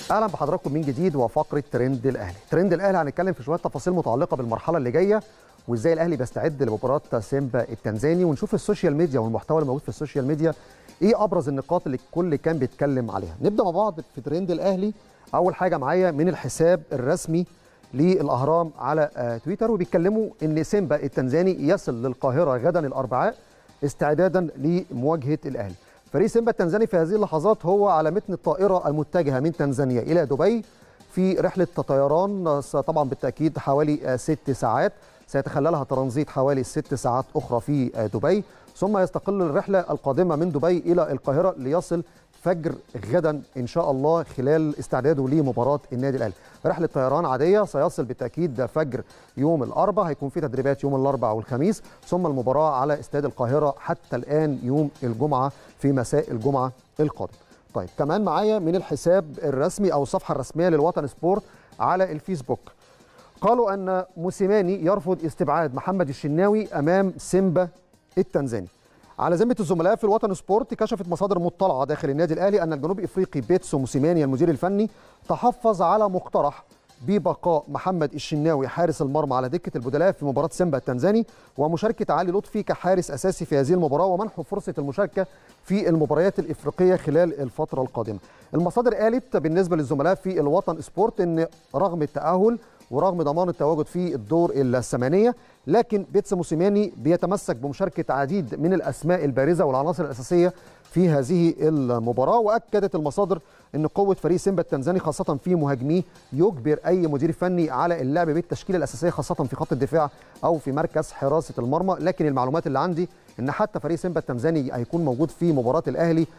اهلا بحضراتكم من جديد وفقره ترند الاهلي ترند الاهلي هنتكلم في شويه تفاصيل متعلقه بالمرحله اللي جايه وازاي الاهلي بيستعد لمباراه سيمبا التنزاني ونشوف السوشيال ميديا والمحتوى اللي موجود في السوشيال ميديا ايه ابرز النقاط اللي الكل كان بيتكلم عليها نبدا مع بعض في ترند الاهلي اول حاجه معايا من الحساب الرسمي للاهرام على آه، تويتر وبيتكلموا ان سيمبا التنزاني يصل للقاهره غدا الاربعاء استعدادا لمواجهه الاهلي فريق سيمبا التنزاني في هذه اللحظات هو على متن الطائره المتجهه من تنزانيا الى دبي في رحله طيران آه، طبعا بالتاكيد حوالي آه، ست ساعات سيتخللها ترانزيت حوالي ست ساعات اخرى في آه، دبي ثم يستقل الرحله القادمه من دبي الى القاهره ليصل فجر غدا ان شاء الله خلال استعداده لمباراه النادي الاهلي رحله طيران عاديه سيصل بالتاكيد فجر يوم الاربعاء هيكون في تدريبات يوم الاربعاء والخميس ثم المباراه على استاد القاهره حتى الان يوم الجمعه في مساء الجمعه القادم طيب كمان معايا من الحساب الرسمي او الصفحه الرسميه للوطن سبورت على الفيسبوك قالوا ان موسيماني يرفض استبعاد محمد الشناوي امام سيمبا التنزاني على ذمه الزملاء في الوطن سبورت كشفت مصادر مطلعه داخل النادي الاهلي ان الجنوب افريقي بيتسو موسيماني المدير الفني تحفظ على مقترح ببقاء محمد الشناوي حارس المرمى على دكه البدلاء في مباراه سيمبا التنزاني ومشاركه علي لطفي كحارس اساسي في هذه المباراه ومنحه فرصه المشاركه في المباريات الافريقيه خلال الفتره القادمه. المصادر قالت بالنسبه للزملاء في الوطن سبورت ان رغم التاهل ورغم ضمان التواجد في الدور الثمانيه لكن بيتس موسيماني بيتمسك بمشاركه عديد من الاسماء البارزه والعناصر الاساسيه في هذه المباراه واكدت المصادر ان قوه فريق سيمبا التنزاني خاصه في مهاجميه يجبر اي مدير فني على اللعب بالتشكيله الاساسيه خاصه في خط الدفاع او في مركز حراسه المرمى لكن المعلومات اللي عندي ان حتى فريق سيمبا التنزاني هيكون موجود في مباراه الاهلي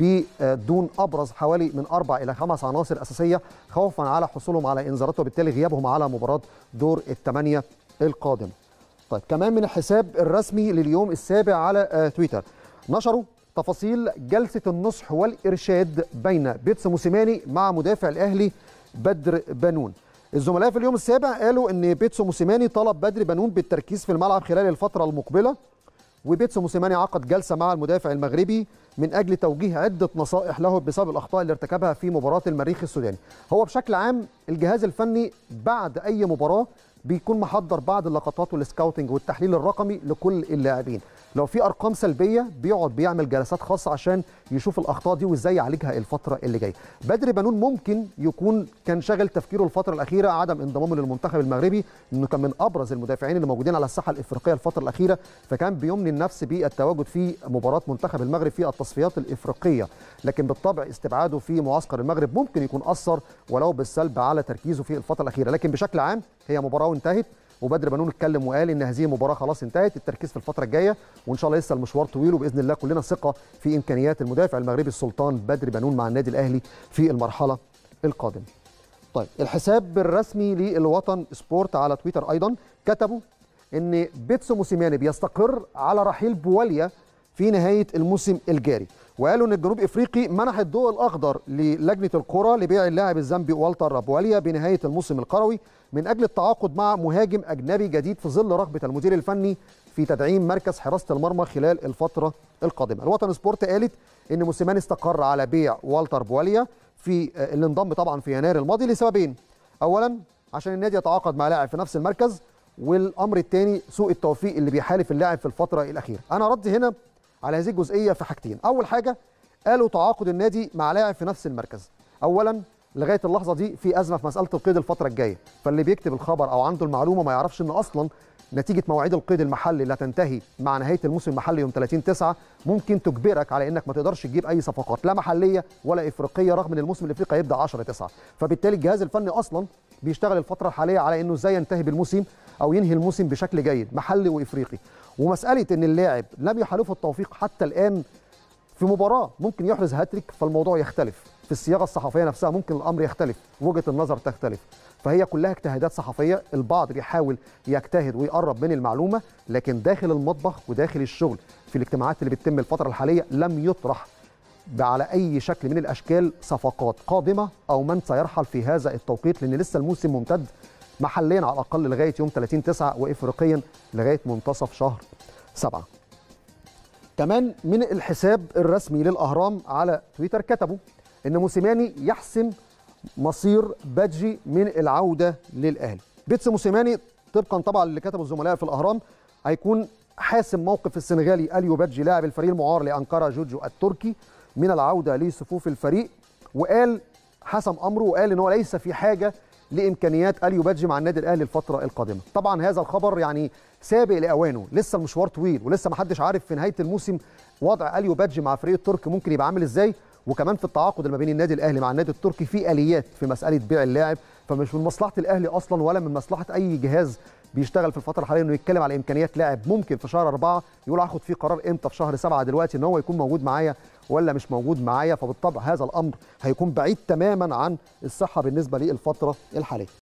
بدون ابرز حوالي من اربع الى خمس عناصر اساسيه خوفا على حصولهم على انذارات وبالتالي غيابهم على مباراه دور الثمانيه القادم. طيب كمان من الحساب الرسمي لليوم السابع على آه، تويتر نشروا تفاصيل جلسه النصح والارشاد بين بيتس موسيماني مع مدافع الاهلي بدر بنون. الزملاء في اليوم السابع قالوا ان بيتسو موسيماني طلب بدر بنون بالتركيز في الملعب خلال الفتره المقبله وبيتسو موسيماني عقد جلسه مع المدافع المغربي من اجل توجيه عده نصائح له بسبب الاخطاء اللي ارتكبها في مباراه المريخ السوداني. هو بشكل عام الجهاز الفني بعد اي مباراه بيكون محضر بعض اللقطات والسكاوتنج والتحليل الرقمي لكل اللاعبين. لو في ارقام سلبيه بيقعد بيعمل جلسات خاصه عشان يشوف الاخطاء دي وازاي يعالجها الفتره اللي جايه. بدر بنون ممكن يكون كان شاغل تفكيره الفتره الاخيره عدم انضمامه للمنتخب المغربي انه كان من ابرز المدافعين اللي موجودين على الساحه الافريقيه الفتره الاخيره فكان بيمني النفس بالتواجد في مباراه منتخب المغرب في التصفيات الافريقيه لكن بالطبع استبعاده في معسكر المغرب ممكن يكون اثر ولو بالسلب على تركيزه في الفتره الاخيره لكن بشكل عام هي مباراه وانتهت وبدر بنون اتكلم وقال ان هذه المباراه خلاص انتهت التركيز في الفتره الجايه وان شاء الله لسه المشوار طويل وباذن الله كلنا ثقه في امكانيات المدافع المغربي السلطان بدر بنون مع النادي الاهلي في المرحله القادمه. طيب الحساب الرسمي للوطن سبورت على تويتر ايضا كتبوا ان بيتسو موسيماني بيستقر على رحيل بواليا في نهايه الموسم الجاري وقالوا ان الجنوب افريقي منح الضوء الاخضر للجنه الكره لبيع اللاعب الزامبي والتر بواليا بنهايه الموسم القروي من اجل التعاقد مع مهاجم اجنبي جديد في ظل رغبه المدير الفني في تدعيم مركز حراسه المرمى خلال الفتره القادمه. الوطن سبورت قالت ان موسيماني استقر على بيع والتر بواليا في اللي انضم طبعا في يناير الماضي لسببين. اولا عشان النادي يتعاقد مع لاعب في نفس المركز والامر الثاني سوء التوفيق اللي بيحالف اللاعب في الفتره الاخيره. انا ردي هنا على هذه الجزئيه في حاجتين، اول حاجه قالوا تعاقد النادي مع لاعب في نفس المركز. اولا لغايه اللحظه دي في ازمه في مساله القيد الفتره الجايه فاللي بيكتب الخبر او عنده المعلومه ما يعرفش ان اصلا نتيجه مواعيد القيد المحلي اللي هتنتهي مع نهايه الموسم المحلي يوم 30 9 ممكن تجبرك على انك ما تقدرش تجيب اي صفقات لا محليه ولا افريقيه رغم ان الموسم الافريقي هيبدا 10 9 فبالتالي الجهاز الفني اصلا بيشتغل الفتره الحاليه على انه ازاي ينتهي بالموسم او ينهي الموسم بشكل جيد محلي وافريقي ومساله ان اللاعب لم يحالفه التوفيق حتى الان في مباراه ممكن يحرز هاتريك فالموضوع يختلف في الصياغه الصحفيه نفسها ممكن الامر يختلف وجهه النظر تختلف فهي كلها اجتهادات صحفيه البعض بيحاول يجتهد ويقرب من المعلومه لكن داخل المطبخ وداخل الشغل في الاجتماعات اللي بتتم الفتره الحاليه لم يطرح على اي شكل من الاشكال صفقات قادمه او من سيرحل في هذا التوقيت لان لسه الموسم ممتد محليا على الاقل لغايه يوم 30 9 وافريقيا لغايه منتصف شهر 7 كمان من الحساب الرسمي للاهرام على تويتر كتبوا ان موسيماني يحسم مصير بادجي من العوده للاهلي بيتس موسيماني طبقا طبعا اللي كتبه الزملاء في الاهرام هيكون حاسم موقف السنغالي اليو بادجي لاعب الفريق المعار لانقره جوجو التركي من العوده لصفوف الفريق وقال حسم امره وقال ان هو ليس في حاجه لامكانيات اليو بادجي مع النادي الاهلي الفتره القادمه طبعا هذا الخبر يعني سابق لاوانه لسه المشوار طويل ولسه ما حدش عارف في نهايه الموسم وضع اليو بادجي مع فريق الترك ممكن يبقى عامل ازاي وكمان في التعاقد اللي ما بين النادي الاهلي مع النادي التركي في اليات في مساله بيع اللاعب فمش من مصلحه الاهلي اصلا ولا من مصلحه اي جهاز بيشتغل في الفتره الحاليه انه يتكلم على امكانيات لاعب ممكن في شهر أربعة يقول هاخد فيه قرار امتى في شهر سبعة دلوقتي ان هو يكون موجود معايا ولا مش موجود معايا فبالطبع هذا الامر هيكون بعيد تماما عن الصحه بالنسبه للفتره الحاليه